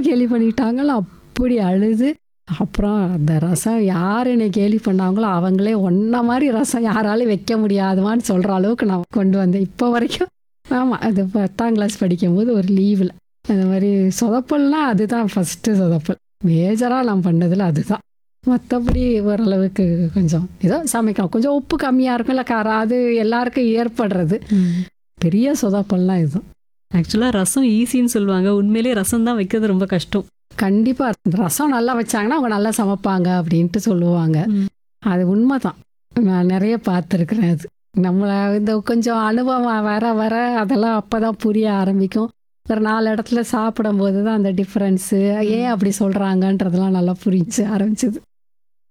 கேலி பண்ணிட்டாங்களோ அப்படி அழுது அப்புறம் அந்த ரசம் யார் என்னை கேலி பண்ணாங்களோ அவங்களே ஒன்றை மாதிரி ரசம் யாராலையும் வைக்க முடியாதுமான்னு சொல்கிற அளவுக்கு நான் கொண்டு வந்தேன் இப்போ வரைக்கும் ஆமாம் அது பத்தாம் கிளாஸ் படிக்கும்போது ஒரு லீவில் அந்த மாதிரி சொதப்பல்னால் அதுதான் ஃபஸ்ட்டு சொதப்பல் மேஜராக நான் பண்ணதில் அதுதான் மற்றபடி ஓரளவுக்கு கொஞ்சம் ஏதோ சமைக்கலாம் கொஞ்சம் உப்பு கம்மியாக இருக்கும் இல்லை காரம் அது எல்லாருக்கும் ஏற்படுறது பெரிய சொதப்பல்லாம் இதுதான் ஆக்சுவலாக ரசம் ஈஸின்னு சொல்லுவாங்க உண்மையிலேயே ரசம் தான் வைக்கிறது ரொம்ப கஷ்டம் கண்டிப்பாக ரசம் நல்லா வச்சாங்கன்னா அவங்க நல்லா சமைப்பாங்க அப்படின்ட்டு சொல்லுவாங்க ம். அது உண்மைதான் நான் நிறைய பார்த்துருக்குறேன் அது நம்மளை இந்த கொஞ்சம் அனுபவம் வர வர அதெல்லாம் அப்போ தான் புரிய ஆரம்பிக்கும் ஒரு நாலு இடத்துல சாப்பிடும்போது தான் அந்த டிஃப்ரென்ஸு ஏன் அப்படி சொல்கிறாங்கன்றதெல்லாம் நல்லா புரிஞ்சு ஆரம்பிச்சது